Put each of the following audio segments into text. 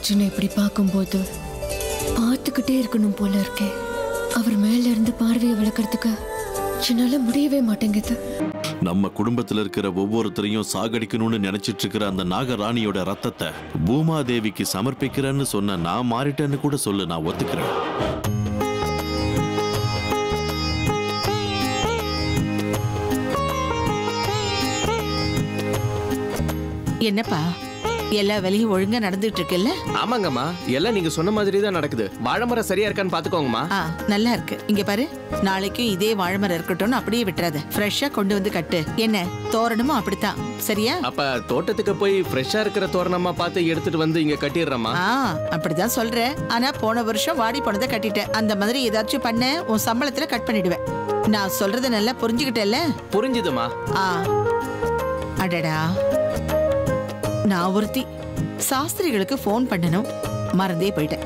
அர்ஜுனை இப்படி பார்க்கும்போது பார்த்துக்கிட்டே இருக்கணும் போல இருக்கே அவர் மேல இருந்து பார்வையை விளக்கறதுக்கு என்னால முடியவே மாட்டேங்குது நம்ம குடும்பத்துல இருக்கிற ஒவ்வொருத்தரையும் சாகடிக்கணும்னு நினைச்சிட்டு இருக்கிற அந்த நாகராணியோட ரத்தத்தை பூமாதேவிக்கு சமர்ப்பிக்கிறேன்னு சொன்ன நான் மாறிட்டேன்னு கூட சொல்லு நான் ஒத்துக்கிறேன் என்னப்பா எல்லா வேலையும் ஒழுங்கா நடந்துட்டு இருக்குல்ல ஆமாங்கம்மா எல்லாம் நீங்க சொன்ன மாதிரி தான் நடக்குது வாழைமரம் சரியா இருக்கான்னு பாத்துக்கோங்கம்மா ஆ நல்லா இருக்கு இங்க பாரு நாளைக்கும் இதே வாழைமரம் இருக்கட்டும்னு அப்படியே விட்டுறாத ஃப்ரெஷ்ஷா கொண்டு வந்து கட்டு என்ன தோரணமும் அப்படித்தான் சரியா அப்ப தோட்டத்துக்கு போய் ஃப்ரெஷ்ஷா இருக்கிற தோரணமா பார்த்து எடுத்துட்டு வந்து இங்க கட்டிடுறேம்மா ஆ அப்படிதான் சொல்றேன் ஆனா போன வருஷம் வாடி போனதை கட்டிட்டேன் அந்த மாதிரி ஏதாச்சும் பண்ண உன் சம்பளத்துல கட் பண்ணிடுவேன் நான் சொல்றத நல்லா புரிஞ்சுக்கிட்டேல்ல புரிஞ்சுதுமா ஆ அடடா நான் ஒருத்தி சாஸ்திரிகளுக்கு ஃபோன் பண்ணணும் மறந்தே போயிட்டேன்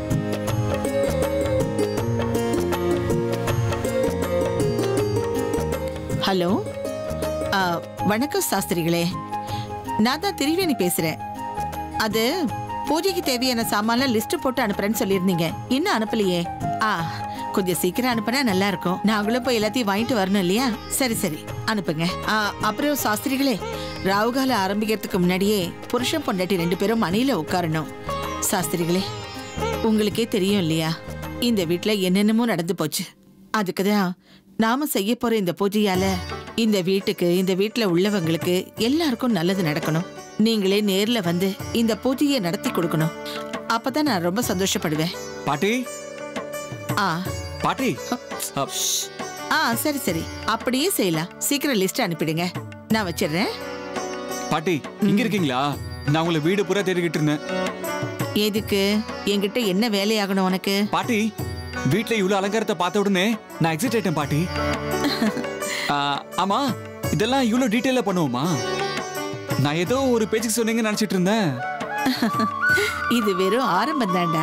ஹலோ ஆ, வணக்கம் சாஸ்திரிகளே நான் தான் திரிவேணி பேசுறேன் அது பூஜைக்கு தேவையான சாமான்லாம் லிஸ்ட் போட்டு அனுப்புறேன்னு சொல்லியிருந்தீங்க இன்னும் அனுப்பலையே ஆ கொஞ்சம் சீக்கிரம் அனுப்புனா நல்லா இருக்கும் நாங்களும் போய் எல்லாத்தையும் வாங்கிட்டு வரணும் இல்லையா சரி சரி அனுப்புங்க ஆ, அப்புறம் சாஸ்திரிகளே ராவுகால ஆரம்பிக்கிறதுக்கு முன்னாடியே புருஷன் பொண்டாட்டி ரெண்டு பேரும் மனையில உட்காரணும் சாஸ்திரிகளே உங்களுக்கே தெரியும் இல்லையா இந்த வீட்ல என்னென்னமோ நடந்து போச்சு அதுக்கு தான் நாம செய்ய போற இந்த பூஜையால இந்த வீட்டுக்கு இந்த வீட்ல உள்ளவங்களுக்கு எல்லாருக்கும் நல்லது நடக்கணும் நீங்களே நேர்ல வந்து இந்த பூஜையை நடத்தி கொடுக்கணும் அப்பதான் நான் ரொம்ப சந்தோஷப்படுவேன் பாட்டி ஆ பாட்டி அ, ஆ சரி சரி அப்படியே செய்யலாம் சீக்கிரம் லிஸ்ட் அனுப்பிடுங்க நான் வச்சிடுறேன் பாட்டி இங்க இருக்கீங்களா நான் உங்களை வீடு பூரா தேடிக்கிட்டு இருந்தேன் எதுக்கு என்கிட்ட என்ன வேலையாகணும் உனக்கு பாட்டி வீட்ல இவ்வளவு அலங்காரத்தை பார்த்த உடனே நான் எக்ஸைட் ஆயிட்டேன் பாட்டி ஆ, ஆமா இதெல்லாம் இவ்வளவு டீட்டெயிலா பண்ணுவோமா நான் ஏதோ ஒரு பேச்சுக்கு சொன்னீங்கன்னு நினைச்சிட்டு இருந்தேன் இது வெறும் ஆரம்பம் தான்டா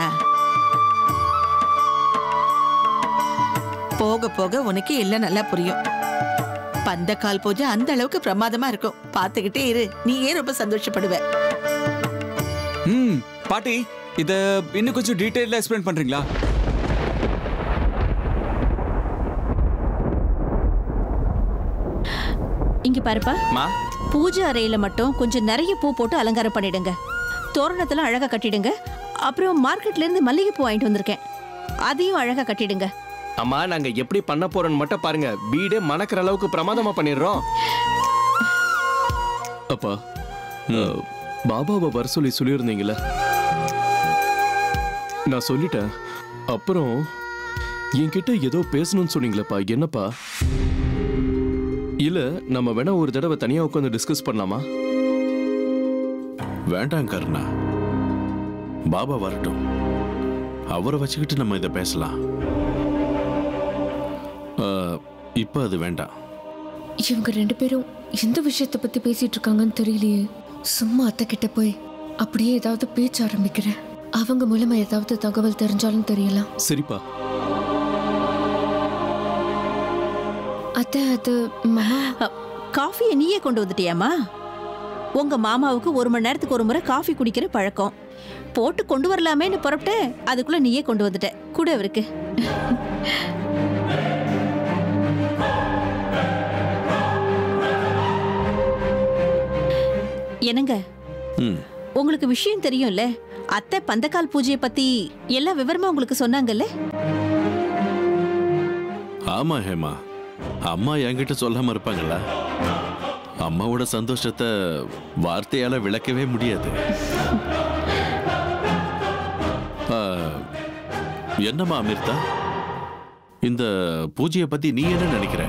போக போக உனக்கு எல்லாம் நல்லா புரியும் பந்தக்கால் பூஜை அந்த அளவுக்கு பிரமாதமா இருக்கும் பார்த்துக்கிட்டே இரு நீ ஏன் ரொம்ப சந்தோஷப்படுவ ம் பாட்டி இத இன்னும் கொஞ்சம் டீட்டெயிலா எக்ஸ்பிளைன் பண்றீங்களா இங்க பாருப்பா மா பூஜை அறையில மட்டும் கொஞ்சம் நிறைய பூ போட்டு அலங்காரம் பண்ணிடுங்க தோரணத்தெல்லாம் அழகா கட்டிடுங்க அப்புறம் மார்க்கெட்ல இருந்து மல்லிகைப்பூ வாங்கிட்டு வந்திருக்கேன் அதையும் அழகா கட்டிடுங்க அம்மா நாங்க எப்படி பண்ண போறோம்னு மட்டும் பாருங்க வீடே மணக்கிற அளவுக்கு பிரமாதமா பண்ணிடுறோம் அப்பா அஹ், பாபாவை வர சொல்லி சொல்லியிருந்தீங்களே நான் சொல்லிட்டேன் அப்புறம் என்கிட்ட ஏதோ பேசணும்னு சொன்னீங்களேப்பா என்னப்பா இல்ல நம்ம வேணா ஒரு தடவை தனியா உட்காந்து டிஸ்கஸ் பண்ணலாமா வேண்டாம் கருணா பாபா வரட்டும் அவரை வச்சுக்கிட்டு நம்ம இதை பேசலாம் அஹ், இப்ப அது வேண்டாம் இவங்க ரெண்டு பேரும் எந்த விஷயத்தை பத்தி பேசிட்டு இருக்காங்கன்னு தெரியலையே சும்மா அத்தை கிட்ட போய் அப்படியே ஏதாவது பேச்ச ஆரம்பிக்கிறேன் அவங்க மூலமா ஏதாவது தகவல் தெரிஞ்சாலும் தெரியலாம் சரிப்பா அத்தை அது மாமா அ, காஃபியை நீயே கொண்டு வந்துட்டியாமா உங்க மாமாவுக்கு ஒரு மணி நேரத்துக்கு ஒரு முறை காஃபி குடிக்கிற பழக்கம் போட்டு கொண்டு வரலாமேன்னு புறப்பட்டு அதுக்குள்ள நீயே கொண்டு வந்துட்ட கூட அவருக்கு என்னங்க ம் உங்களுக்கு விஷயம் தெரியும்ல அத்தை பந்தக்கால் பூஜையை பத்தி எல்லா விவரமா உங்களுக்கு சொன்னாங்கல்ல ஆமா ஹேமா அம்மா என்கிட்ட சொல்லாம இருப்பாங்களா அம்மாவோட சந்தோஷத்தை வார்த்தையால விளக்கவே முடியாது ஆ, என்னம்மா அமிர்தா இந்த பூஜையை பத்தி நீ என்ன நினைக்கிற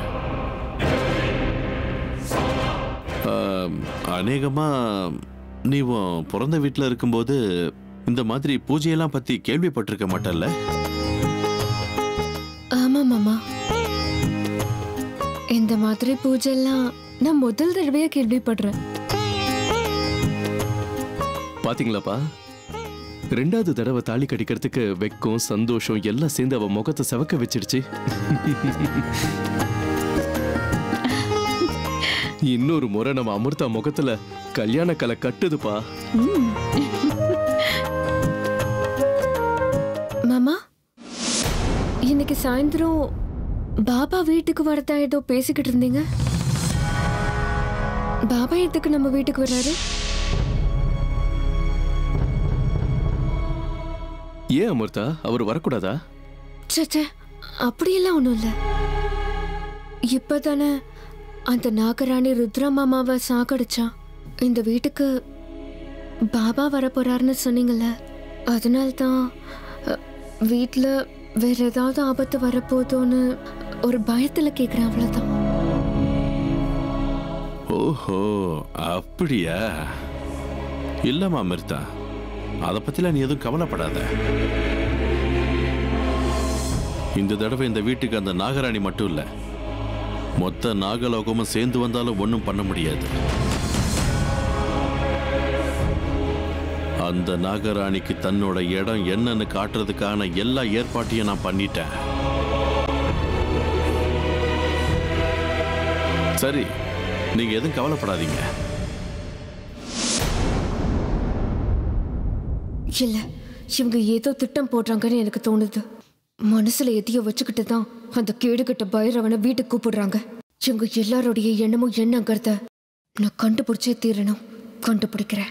ஆ, அநேகமா நீ உன் பிறந்த வீட்டில் இருக்கும்போது இந்த மாதிரி பூஜையெல்லாம் பத்தி கேள்விப்பட்டிருக்க மாட்டல்ல ஆமா மாமா இந்த மாதிரி பூஜைலாம் நான் முதல் தடவையா கேள்விப்படுறேன் பாத்தீங்களாப்பா ரெண்டாவது தடவை தாலி கட்டிக்கிறதுக்கு வெக்கம் சந்தோஷம் எல்லாம் சேர்ந்து அவ முகத்தை செவக்க வச்சிடுச்சு இன்னொரு முறை நம்ம அமிர்தா முகத்துல கல்யாண கலை கட்டுதுப்பா இன்னைக்கு சாயந்தரம் பாபா வீட்டுக்கு வரதா ஏதோ பேசிக்கிட்டு இருந்தீங்க பாபா எதுக்கு நம்ம வீட்டுக்கு வர்றாரு ஏன் அமிர்தா அவர் வரக்கூடாதா சச்சே அப்படியெல்லாம் ஒன்றும் இல்லை இப்போதானே அந்த நாகராணி ருத்ரா மாமாவை சாகடிச்சா இந்த வீட்டுக்கு பாபா வரப்போறாருன்னு சொன்னீங்கல்ல அதனால தான் வீட்டில் வேற ஏதாவது ஆபத்து வரப்போதோன்னு ஒரு பயத்தில் கேட்குறேன் அவ்வளோதான் ஓஹோ அப்படியா இல்லம்மா மிர்தா அதை பத்திலாம் நீ எதுவும் கவலைப்படாத இந்த தடவை இந்த வீட்டுக்கு அந்த நாகராணி மட்டும் இல்ல மொத்த நாகலோகமும் சேர்ந்து வந்தாலும் ஒன்றும் பண்ண முடியாது அந்த நாகராணிக்கு தன்னோட இடம் என்னன்னு காட்டுறதுக்கான எல்லா ஏற்பாட்டையும் நான் பண்ணிட்டேன் சரி நீங்க எதுவும் கவலைப்படாதீங்க இல்லை இவங்க ஏதோ திட்டம் போடுறாங்கன்னு எனக்கு தோணுது மனசுல எதையோ வச்சுக்கிட்டு தான் அந்த கேடுகட்ட பைரவனை வீட்டுக்கு கூப்பிடுறாங்க இவங்க எல்லாருடைய எண்ணமும் என்னங்கிறத நான் கண்டுபிடிச்சே தீரணும் கண்டுபிடிக்கிறேன்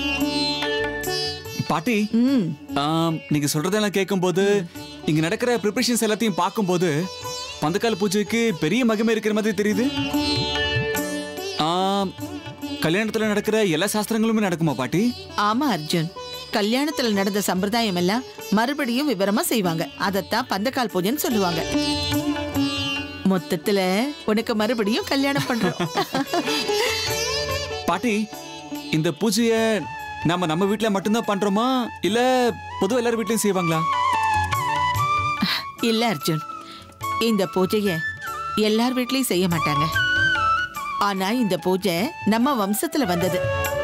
பாட்டி ம் ஆம், நீங்க சொல்றதெல்லாம் கேட்கும்போது இங்க நடக்கிற ப்ரிப்பரேஷன்ஸ் எல்லாத்தையும் பார்க்கும்போது பந்தக்கால பூஜைக்கு பெரிய மகிமை இருக்கிற மாதிரி தெரியுது ஆம், கல்யாணத்துல நடக்கிற எல்லா சாஸ்திரங்களுமே நடக்குமா பாட்டி ஆமா அர்ஜுன் கல்யாணத்துல நடந்த சம்பிரதாயம் எல்லாம் மறுபடியும் விவரமா செய்வாங்க அதத்தான் பந்தக்கால் பூஜைன்னு சொல்லுவாங்க மொத்தத்துல உனக்கு மறுபடியும் கல்யாணம் பண்றோம் பாட்டி இந்த பூஜைய நம்ம நம்ம வீட்ல மட்டும்தான் பண்றோமா இல்ல பொதுவா எல்லார் வீட்லயும் செய்வாங்களா இல்ல அர்ஜுன் இந்த பூஜைய எல்லார் வீட்லயும் செய்ய மாட்டாங்க ஆனா இந்த பூஜை நம்ம வம்சத்துல வந்தது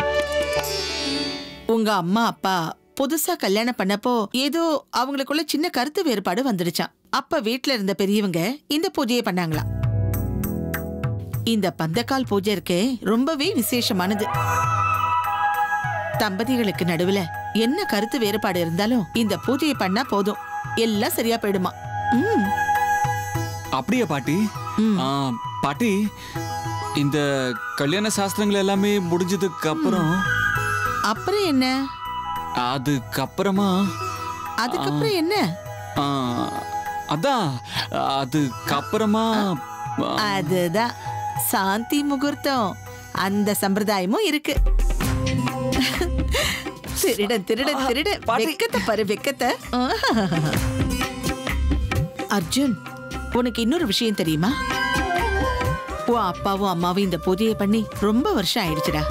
உங்க அம்மா அப்பா புதுசா கல்யாணம் பண்ணப்போ ஏதோ அவங்களுக்குள்ள சின்ன கருத்து வேறுபாடு வந்துடுச்சாம் அப்ப வீட்ல இருந்த பெரியவங்க இந்த பூஜையை பண்ணாங்களாம் இந்த பந்தக்கால் பூஜை இருக்கே ரொம்பவே விசேஷமானது தம்பதிகளுக்கு நடுவுல என்ன கருத்து வேறுபாடு இருந்தாலும் இந்த பூஜையை பண்ணா போதும் எல்லாம் சரியா போயிடுமா ம் அப்படியா பாட்டி ம். ஆ, பாட்டி இந்த கல்யாண சாஸ்திரங்கள் எல்லாமே முடிஞ்சதுக்கு அப்புறம் அப்புறம் என்ன அதுக்கப்புறமா அதுக்கப்புறம் என்ன ஆ, அதான் அதுக்கப்புறமா ஆ, அதுதான் சாந்தி முகூர்த்தம் அந்த சம்பிரதாயமும் இருக்கு திருடன் திருடன் திருடன் வெக்கத்தை பாரு வெக்கத்தை அர்ஜுன் உனக்கு இன்னொரு விஷயம் தெரியுமா உன் அப்பாவும் அம்மாவும் இந்த பூஜையை பண்ணி ரொம்ப வருஷம் ஆயிடுச்சுடா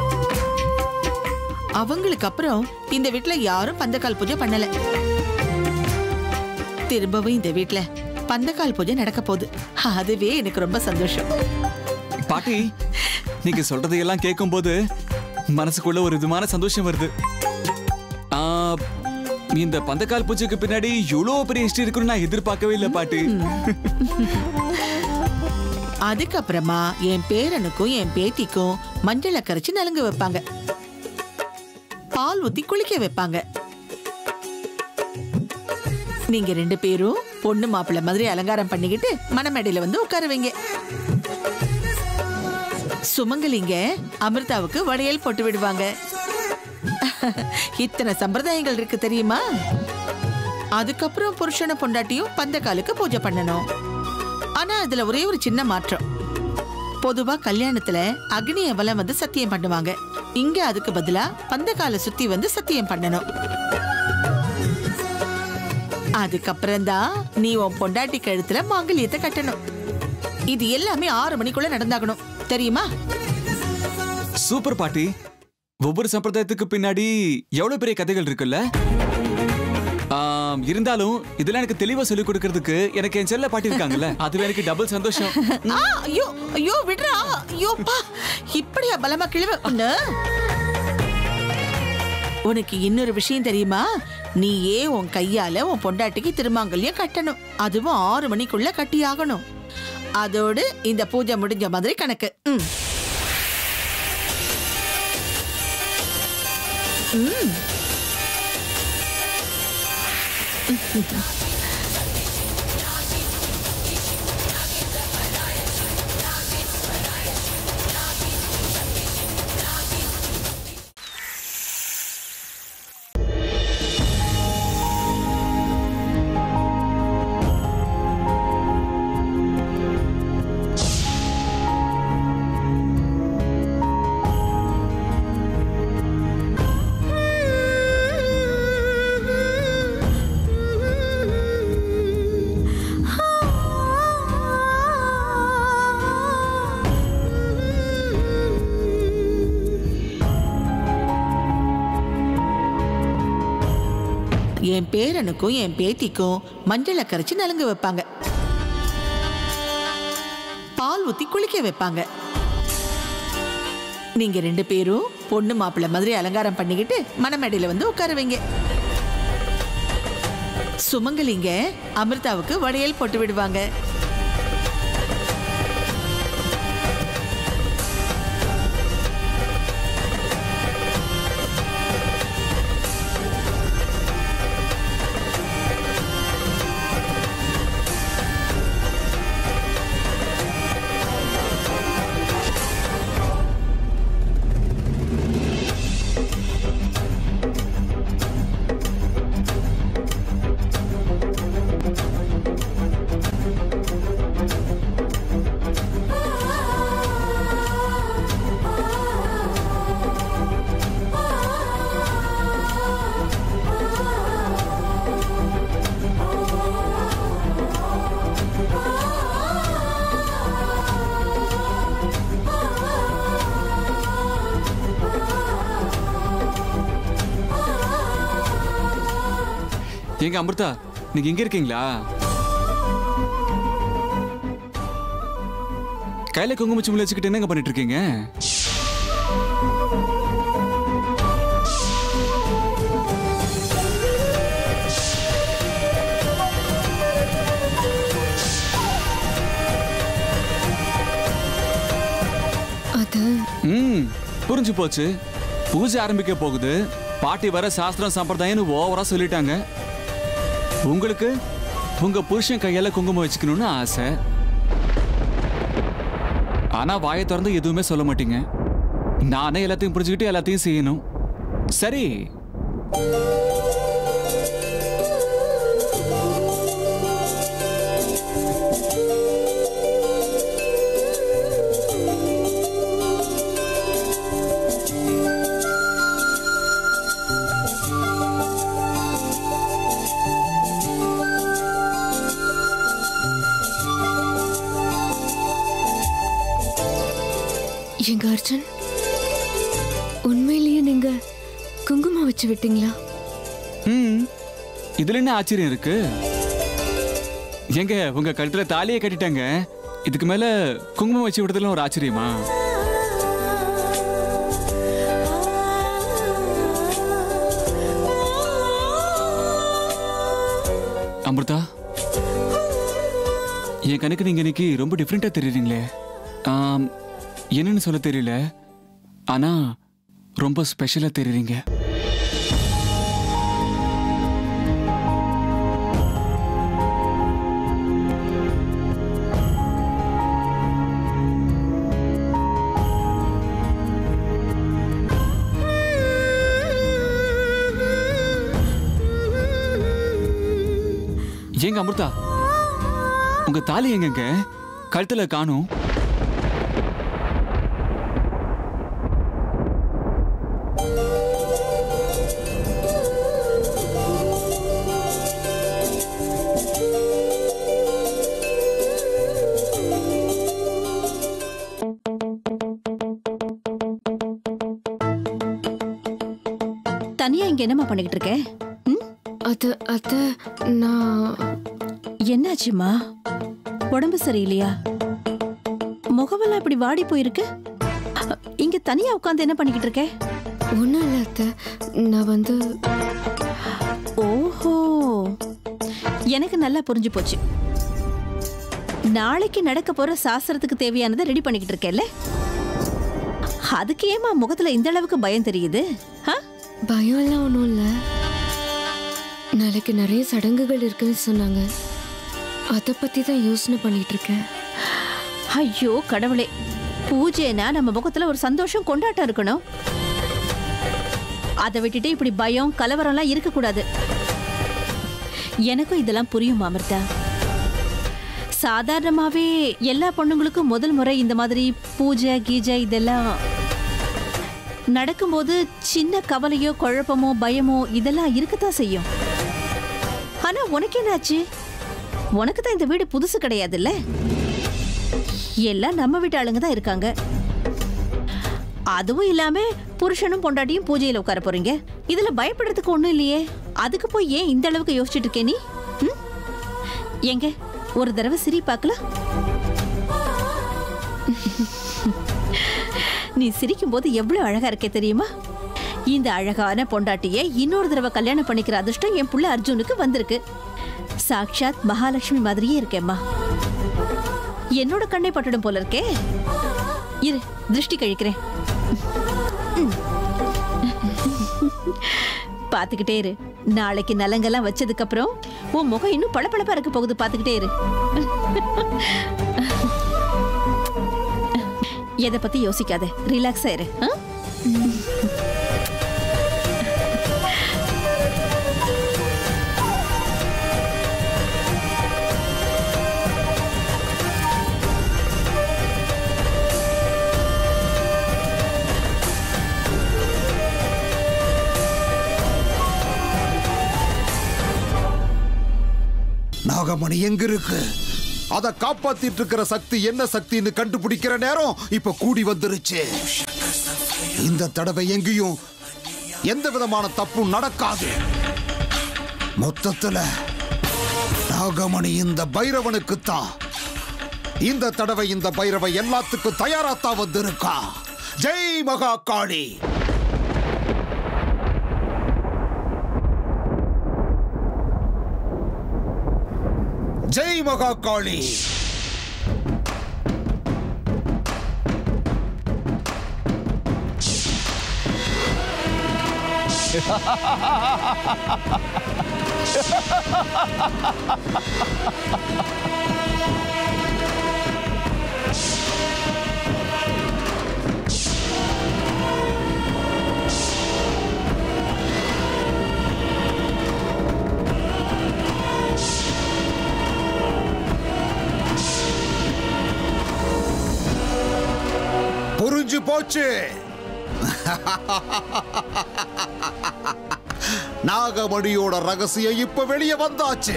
அவங்களுக்கு அப்புறம் இந்த வீட்ல யாரும் பந்தக்கால் பூஜை பண்ணல திரும்பவும் இந்த வீட்ல பந்தக்கால் பூஜை நடக்க போகுது அதுவே எனக்கு ரொம்ப சந்தோஷம் பாட்டி நீங்க சொல்றதையெல்லாம் கேட்கும்போது மனசுக்குள்ள ஒரு விதமான சந்தோஷம் வருது ஆ, இந்த பந்தக்கால் பூஜைக்கு பின்னாடி இவ்வளோ பெரிய ஹிஸ்டரி இருக்குன்னு நான் எதிர்பார்க்கவே இல்லை பாட்டி அதுக்கப்புறமா என் பேரனுக்கும் என் பேத்திக்கும் மஞ்சளை கரைச்சு நலுங்கு வைப்பாங்க பால் ஊத்தி குளிக்க வைப்பாங்க நீங்க ரெண்டு பேரும் பொண்ணு மாப்பிள்ளை மாதிரி அலங்காரம் பண்ணிக்கிட்டு மணமேடையில வந்து உட்காருவீங்க சுமங்கலிங்க அமிர்தாவுக்கு வளையல் போட்டு விடுவாங்க இத்தனை சம்பிரதாயங்கள் இருக்கு தெரியுமா அதுக்கப்புறம் புருஷனை பொண்டாட்டியும் பந்தக்காலுக்கு பூஜை பண்ணணும் ஆனா அதுல ஒரே ஒரு சின்ன மாற்றம் பொதுவா கல்யாணத்துல அக்னிய வலம் வந்து சத்தியம் பண்ணுவாங்க இங்க அதுக்கு பதிலா பந்தக்கால சுத்தி வந்து சத்தியம் பண்ணணும் அதுக்கப்புறம் தான் நீ உன் பொண்டாட்டி கழுத்துல மாங்கல்யத்தை கட்டணும் இது எல்லாமே ஆறு மணிக்குள்ள நடந்தாகணும் தெரியுமா சூப்பர் பாட்டி ஒவ்வொரு சம்பிரதாயத்துக்கு பின்னாடி எவ்வளவு பெரிய கதைகள் இருக்குல்ல ஆம், இருந்தாலும் இதெல்லாம் எனக்கு தெளிவா சொல்லிக் கொடுக்கறதுக்கு எனக்கு என் செல்ல பாட்டி இருக்காங்கல்ல அதுவே எனக்கு டபுள் சந்தோஷம் ஆ, ஐயோ ஐயோ விடுறா ஐயோ பா இப்படியா பலமா கிழவ உன்ன உனக்கு இன்னொரு விஷயம் தெரியுமா நீயே உன் கையால உன் பொண்டாட்டிக்கு திருமாங்கல்யம் கட்டணும் அதுவும் ஆறு மணிக்குள்ள கட்டி ஆகணும் அதோடு இந்த பூஜை முடிஞ்ச மாதிரி கணக்கு ம். ம். என் பேரனுக்கும் என் பேத்திக்கும் மஞ்சளை கரைச்சி நலுங்க வைப்பாங்க பால் ஊத்தி குளிக்க வைப்பாங்க நீங்க ரெண்டு பேரும் பொண்ணு மாப்பிள்ளை மாதிரி அலங்காரம் பண்ணிக்கிட்டு மணமேடையில வந்து உட்காருவீங்க சுமங்கலிங்க அமிர்தாவுக்கு வளையல் போட்டு விடுவாங்க ஏங்க அமிர்தா நீங்க இங்க இருக்கீங்களா கையில குங்குமச்சிமிழ் வச்சுக்கிட்டு என்னங்க பண்ணிட்டு இருக்கீங்க அது ம் புரிஞ்சு போச்சு பூஜை ஆரம்பிக்க போகுது பாட்டி வர சாஸ்திரம் சம்பிரதாயம்னு ஓவரா சொல்லிட்டாங்க உங்களுக்கு உங்க புருஷன் கையால குங்குமம் வச்சுக்கணும்னு ஆசை ஆனா வாயை திறந்து எதுவுமே சொல்ல மாட்டீங்க நானே எல்லாத்தையும் புரிஞ்சுக்கிட்டு எல்லாத்தையும் செய்யணும் சரி எங்க அர்ஜுன் உண்மையிலேயே நீங்க குங்குமம் வச்சு விட்டீங்களா ம் இதுல என்ன ஆச்சரியம் இருக்கு எங்க உங்க கழுத்துல தாலியை கட்டிட்டாங்க இதுக்கு மேல குங்குமம் வச்சு விடுறதுல ஒரு ஆச்சரியமா அமிர்தா என் கணக்கு நீங்க இன்னைக்கு ரொம்ப டிஃப்ரெண்டா தெரியுறீங்களே ஆம், என்னன்னு சொல்ல தெரியல ஆனா ரொம்ப ஸ்பெஷலா தெரியுறீங்க ஏங்க அமிர்தா உங்க தாலி எங்கங்க கழுத்துல காணும் தனியா இங்க என்னம்மா பண்ணிக்கிட்டு இருக்க ம்? அது அது நான் என்னாச்சும்மா உடம்பு சரியில்லையா முகமெல்லாம் இப்படி வாடி போயிருக்கு அ, இங்க தனியா உட்காந்து என்ன பண்ணிக்கிட்டு இருக்க ஒன்றும் இல்லை அத்தை நான் வந்து ஓஹோ எனக்கு நல்லா புரிஞ்சு போச்சு நாளைக்கு நடக்க போற சாஸ்திரத்துக்கு தேவையானதை ரெடி பண்ணிக்கிட்டு இருக்கேல்ல அதுக்கு ஏமா முகத்துல இந்த அளவுக்கு பயம் தெரியுது ஆ? பயம்லாம் ஒன்றும் இல்லை நாளைக்கு நிறைய சடங்குகள் இருக்குன்னு சொன்னாங்க அதை பற்றி தான் யோசனை பண்ணிட்டு இருக்கேன் ஐயோ கடவுளே பூஜைனா நம்ம முகத்துல ஒரு சந்தோஷம் கொண்டாட்டம் இருக்கணும் அதை விட்டுட்டு இப்படி பயம் கலவரம்லாம் இருக்கக்கூடாது எனக்கும் இதெல்லாம் புரியும் அமிர்தா சாதாரணமாவே எல்லா பொண்ணுங்களுக்கும் முதல் முறை இந்த மாதிரி பூஜை கீஜை இதெல்லாம் நடக்கும்போது சின்ன கவலையோ குழப்பமோ பயமோ இதெல்லாம் இருக்கத்தான் செய்யும் ஆனா உனக்கு என்னாச்சு உனக்கு தான் இந்த வீடு புதுசு கிடையாதுல்ல எல்லாம் நம்ம வீட்டு ஆளுங்க தான் இருக்காங்க அதுவும் இல்லாம புருஷனும் பொண்டாட்டியும் பூஜையில உட்கார போறீங்க இதுல பயப்படுறதுக்கு ஒண்ணும் இல்லையே அதுக்கு போய் ஏன் இந்த அளவுக்கு யோசிச்சுட்டு இருக்கே நீ ம்? எங்க ஒரு தடவை சிரி பார்க்கலாம் நீ சிரிக்கும் போது எவ்வளவு அழகா இருக்கே தெரியுமா இந்த அழகான பொண்டாட்டிய இன்னொரு தடவை கல்யாணம் பண்ணிக்கிற அதிர்ஷ்டம் என் புள்ள அர்ஜுனுக்கு வந்திருக்கு சாக்ஷாத் மகாலட்சுமி மாதிரியே இருக்கேம்மா என்னோட கண்ணை பட்டுடும் போல இருக்கே இரு திருஷ்டி கழிக்கிறேன் பாத்துக்கிட்டே இரு நாளைக்கு நலங்கெல்லாம் வச்சதுக்கு அப்புறம் உன் முகம் இன்னும் பளபளப்பா இருக்க போகுது பாத்துக்கிட்டே இரு எதை பத்தி யோசிக்காத ரிலாக்ஸா இரு ஆ? நாகமணி எங்க இருக்கு அத காப்பாத்திட்டு இருக்கிற சக்தி என்ன சக்தின்னு கண்டுபிடிக்கிற நேரம் இப்ப கூடி வந்துருச்சு இந்த தடவை எங்கேயும் எந்த விதமான தப்பும் நடக்காது மொத்தத்துல நாகமணி இந்த பைரவனுக்கு தான் இந்த தடவை இந்த பைரவ எல்லாத்துக்கும் தயாராத்தான் வந்திருக்கா ஜெய் மகா காளி ஜெய் மகா காளி புரிஞ்சு போச்சு நாகமணியோட ரகசியம் இப்ப வெளியே வந்தாச்சு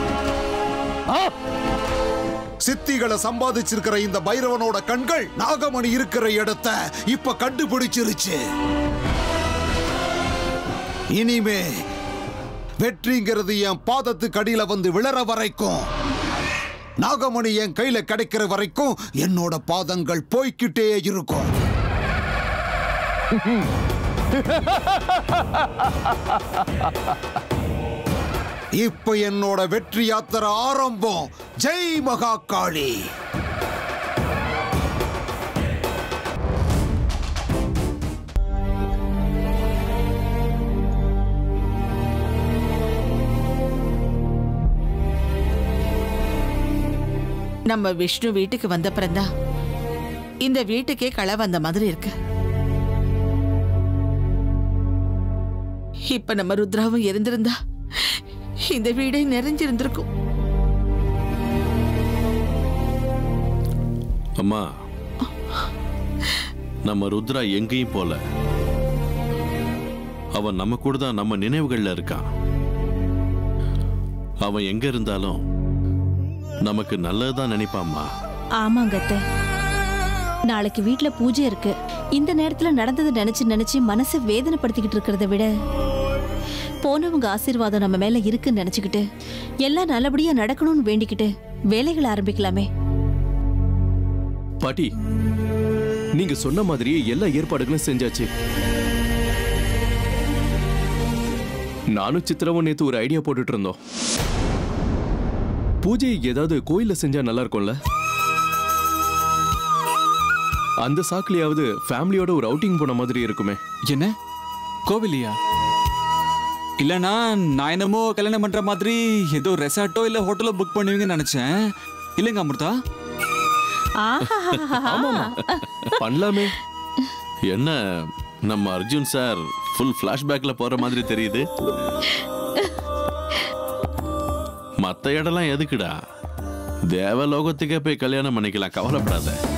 சித்திகளை சம்பாதிச்சிருக்கிற இந்த பைரவனோட கண்கள் நாகமணி இருக்கிற இடத்த இப்ப கண்டுபிடிச்சிருச்சு இனிமே வெற்றிங்கிறது என் பாதத்துக்கு அடியில வந்து விழற வரைக்கும் நாகமணி என் கையில கிடைக்கிற வரைக்கும் என்னோட பாதங்கள் போய்க்கிட்டே இருக்கும் இப்ப என்னோட வெற்றி யாத்திரை ஆரம்பம் ஜெய் மகா காளி நம்ம விஷ்ணு வீட்டுக்கு வந்த பிறந்தான் இந்த வீட்டுக்கே களை வந்த மாதிரி இருக்கு இப்ப நம்ம ருத்ராவும் இருந்திருந்தா இந்த வீடே நிறைஞ்சிருந்திருக்கும் அம்மா நம்ம ருத்ரா எங்கேயும் போல அவன் நம்ம கூட தான் நம்ம நினைவுகள்ல இருக்கான் அவன் எங்க இருந்தாலும் நமக்கு நல்லதுதான் நினைப்பாம்மா ஆமாங்க அத்தை நாளைக்கு வீட்ல பூஜை இருக்கு இந்த நேரத்துல நடந்ததை நினைச்சு நினைச்சு மனசை வேதனைப்படுத்திக்கிட்டு இருக்கிறத விட போனவங்க ஆசீர்வாதம் நம்ம மேல இருக்குன்னு நினைச்சுக்கிட்டு எல்லாம் நல்லபடியா நடக்கணும்னு வேண்டிக்கிட்டு வேலைகளை ஆரம்பிக்கலாமே பாட்டி நீங்க சொன்ன மாதிரியே எல்லா ஏற்பாடுகளும் செஞ்சாச்சு நானும் சித்திரவும் நேத்து ஒரு ஐடியா போட்டுட்டு இருந்தோம் பூஜை ஏதாவது கோயில்ல செஞ்சா நல்லா இருக்கும்ல அந்த சாக்குலயாவது ஃபேமிலியோட ஒரு அவுட்டிங் போன மாதிரி இருக்குமே என்ன கோவிலியா இல்லனா நான் என்னமோ கல்யாணம் பண்ற மாதிரி ஏதோ ரெசார்ட்டோ இல்ல ஹோட்டலோ புக் பண்ணுவீங்கன்னு நினைச்சேன் இல்லைங்க அமிர்தா ஆமாமா பண்ணலாமே என்ன நம்ம அர்ஜுன் சார் ஃபுல் ஃபிளாஷ்பேக்ல போற மாதிரி தெரியுது மத்த இடம்லாம் எதுக்குடா தேவலோகத்துக்கே போய் கல்யாணம் பண்ணிக்கலாம் கவலைப்படாத